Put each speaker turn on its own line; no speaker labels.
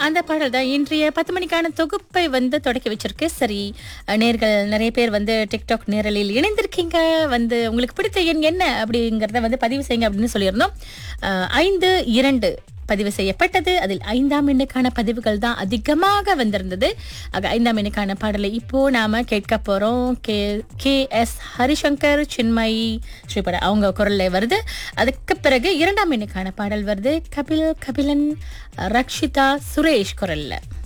அந்த பாடல் தான் இன்றைய பத்து மணிக்கான தொகுப்பை வந்து தொடக்கி வச்சிருக்கு சரி நேர்கள் நிறைய பேர் வந்து டிக்டாக் நேரலில் இணைந்திருக்கீங்க வந்து உங்களுக்கு பிடித்த எண் என்ன அப்படிங்கறத வந்து பதிவு செய்யுங்க அப்படின்னு சொல்லியிருந்தோம் அஹ், ஐந்து இரண்டு பதிவு செய்யப்பட்டது அதில் ஐந்தாம் எண்ணுக்கான பதிவுகள் தான் அதிகமாக வந்திருந்தது ஆக ஐந்தாம் எண்ணுக்கான பாடலை இப்போ நாம கேட்க போறோம் K K S Harishankar Chinmayi Sripada அவங்க குரல்ல வருது அதுக்கு பிறகு இரண்டாம் எண்ணுக்கான பாடல் வருது கபில் கபிலன் ரக்ஷிதா சுரேஷ் குரல்ல